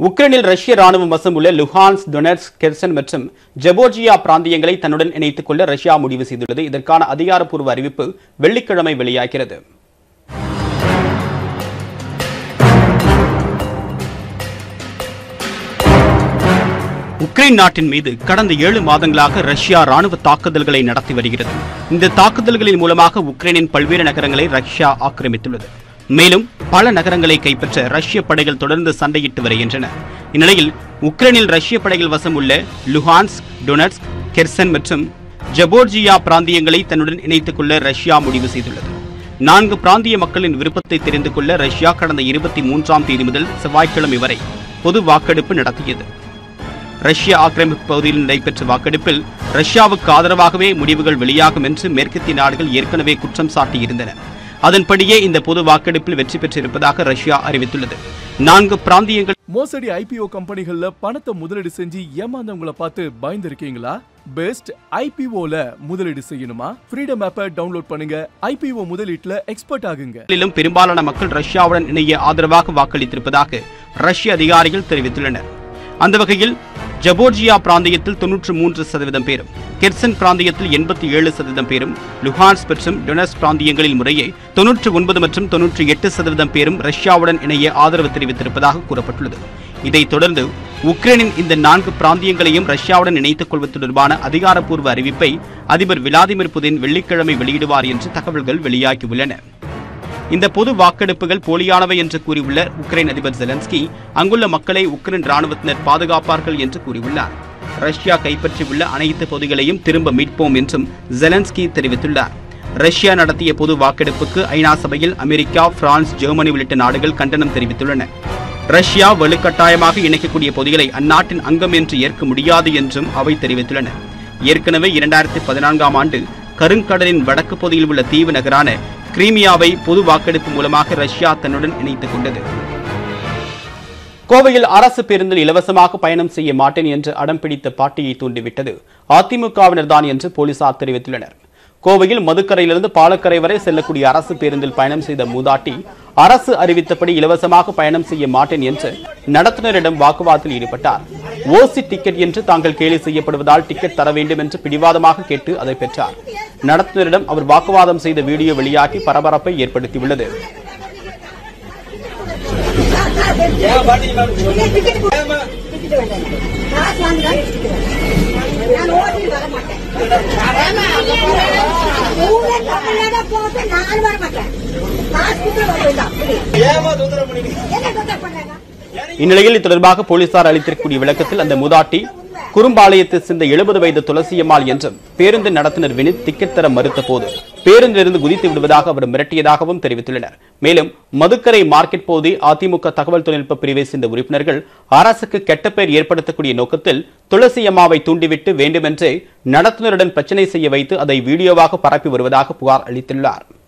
உக்ரைனில் ரஷ்ய ராணுவம் வசம் உள்ள லுஹான்ஸ் டொனட்ஸ் கெர்சன் மற்றும் ஜெபோர்ஜியா பிராந்தியங்களை தன்னுடன் இணைத்துக் கொள்ள ரஷ்யா முடிவு செய்துள்ளது இதற்கான அதிகாரப்பூர்வ அறிவிப்பு வெள்ளிக்கிழமை வெளியாகிறது உக்ரைன் நாட்டின் மீது கடந்த ஏழு மாதங்களாக ரஷ்யா ராணுவ தாக்குதல்களை நடத்தி வருகிறது இந்த தாக்குதல்களின் மூலமாக உக்ரைனின் பல்வேறு நகரங்களை ரஷ்யா ஆக்கிரமித்துள்ளது மேலும் பல நகரங்களை கைப்பற்ற ரஷ்ய படைகள் தொடர்ந்து சண்டையிட்டு வருகின்றன இந்நிலையில் உக்ரைனில் ரஷ்ய படைகள் வசம் உள்ள லுஹான்ஸ் டொனட்ஸ் கெர்சன் மற்றும் ஜபோர்ஜியா பிராந்தியங்களை தன்னுடன் இணைத்துக் கொள்ள ரஷ்யா முடிவு செய்துள்ளது நான்கு பிராந்திய மக்களின் விருப்பத்தை தெரிந்து கொள்ள ரஷ்யா கடந்த இருபத்தி மூன்றாம் தேதி முதல் செவ்வாய்க்கிழமை வரை பொது வாக்கெடுப்பு நடத்தியது ரஷ்ய ஆக்கிரமிப்பு பகுதியில் நடைபெற்ற வாக்கெடுப்பில் ரஷ்யாவுக்கு ஆதரவாகவே முடிவுகள் வெளியாகும் என்று மேற்கத்திய நாடுகள் ஏற்கனவே குற்றம் சாட்டியிருந்தன அதன்படியே இந்த பொது வாக்கெடுப்பில் வெற்றி பெற்றிருப்பதாக ரஷ்யா அறிவித்துள்ளது நான்கு பிராந்தியங்கள் மோசடி ஐபிஓ கம்பெனிகள்ல பணத்தை முதலீடு செஞ்சு ஏமாந்தவங்கள பார்த்து பயந்துருக்கீங்களா பெஸ்ட் ஐபிஓல முதலீடு செய்யணுமா ஃப்ரீடம் ஆப்பை டவுன்லோட் பண்ணுங்க ஐபிஓ முதலீட்டுல எக்ஸ்பர்ட் ஆகுங்க நாடுகளிலும் பெரும்பாலான மக்கள் ரஷ்யாவுடன் இணைய ஆதரவாக வாக்களித்திருப்பதாக ரஷ்ய அதிகாரிகள் தெரிவித்துள்ளனர் அந்த வகையில் ஜபோர்ஜியா பிராந்தியத்தில் தொன்னூற்று மூன்று சதவீதம் பேரும் கெர்சன் பிராந்தியத்தில் எண்பத்தி ஏழு சதவீதம் பேரும் லுஹான்ஸ் மற்றும் டொனஸ் பிராந்தியங்களில் முறையே தொன்னூற்று ஒன்பது மற்றும் தொன்னூற்றி எட்டு சதவீதம் பேரும் ரஷ்யாவுடன் இணைய ஆதரவு தெரிவித்திருப்பதாக கூறப்பட்டுள்ளது இதைத் தொடர்ந்து உக்ரைனின் இந்த நான்கு பிராந்தியங்களையும் ரஷ்யாவுடன் இணைத்துக் கொள்வது தொடர்பான அதிகாரப்பூர்வ அறிவிப்பை அதிபர் விளாடிமிர் புதின் வெள்ளிக்கிழமை வெளியிடுவார் என்று தகவல்கள் வெளியாகியுள்ளன இந்த பொது வாக்கெடுப்புகள் போலியானவை என்று கூறியுள்ள உக்ரைன் அதிபர் ஜெலன்ஸ்கி அங்குள்ள மக்களை உக்ரைன் ராணுவத்தினர் பாதுகாப்பார்கள் என்று கூறியுள்ளார் ரஷ்யா கைப்பற்றியுள்ள அனைத்து பகுதிகளையும் திரும்ப மீட்போம் என்றும் ஜெலன்ஸ்கி தெரிவித்துள்ளார் ரஷ்யா நடத்திய பொது வாக்கெடுப்புக்கு ஐநா சபையில் அமெரிக்கா பிரான்ஸ் ஜெர்மனி உள்ளிட்ட நாடுகள் கண்டனம் தெரிவித்துள்ளன ரஷ்யா வலுக்கட்டாயமாக இணைக்கக்கூடிய பகுதிகளை அந்நாட்டின் அங்கம் என்று ஏற்க முடியாது என்றும் அவை தெரிவித்துள்ளன ஏற்கனவே இரண்டாயிரத்தி பதினான்காம் ஆண்டு கருங்கடலின் வடக்கு பகுதியில் உள்ள தீவு நகரான கிரீமியாவை பொது வாக்கெடுப்பு மூலமாக ரஷ்யா தன்னுடன் இணைத்துக் கொண்டது கோவையில் அரசு பேருந்தில் இலவசமாக பயணம் செய்ய மாட்டேன் என்று அடம் பிடித்த பாட்டியை தூண்டிவிட்டது அதிமுகவினர் தான் என்று போலீசார் தெரிவித்துள்ளனர் கோவையில் மதுக்கரையிலிருந்து பாலக்கரை வரை செல்லக்கூடிய அரசு பேருந்தில் பயணம் செய்த மூதாட்டி அரசு அறிவித்தபடி இலவசமாக பயணம் செய்ய மாட்டேன் என்று நடத்துனரிடம் வாக்குவாதத்தில் ஈடுபட்டார் ஓசி டிக்கெட் என்று தாங்கள் கேலி செய்யப்படுவதால் டிக்கெட் தர வேண்டும் என்று பிடிவாதமாக கேட்டு அதை பெற்றார் நடத்துனரிடம் அவர் வாக்குவாதம் செய்த வீடியோ வெளியாகி பரபரப்பை ஏற்படுத்தியுள்ளது டிக்கெட் கொடு. டிக்கெட் வேண்டாம். காசு வாங்குதான் டிக்கெட் வேண்டாம். நான் ஓட்டி வர மாட்டேன். ஊரே தமிழ்நாடா போட்டு நான் வர மாட்டேன். காசு கொடுத்து வர வேண்டாம். அப்படி. என்ன தொந்தரவு பண்ணாங்க? இந்நிலையில் இது தொடர்பாக போலீசார் அளித்திருக்கக்கூடிய விளக்கத்தில் அந்த மூதாட்டி குறும்பாளையத்தை சேர்ந்த எழுபது வயது துளசியம்மாள் என்றும் பேருந்து நடத்துனர் வினித் டிக்கெட் தர மறுத்த போது பேருந்திலிருந்து குதித்து விடுவதாக அவர் மிரட்டியதாகவும் தெரிவித்துள்ளனர் மேலும் மதுக்கரை மார்க்கெட் பகுதி அதிமுக தகவல் தொழில்நுட்ப பிரிவை சேர்ந்த உறுப்பினர்கள் அரசுக்கு கெட்ட பெயர் ஏற்படுத்தக்கூடிய நோக்கத்தில் துளசி அம்மாவை தூண்டிவிட்டு வேண்டுமென்றே நடத்துனருடன் பிரச்சனை செய்ய வைத்து அதை வீடியோவாக பரப்பி வருவதாக புகார் அளித்துள்ளார்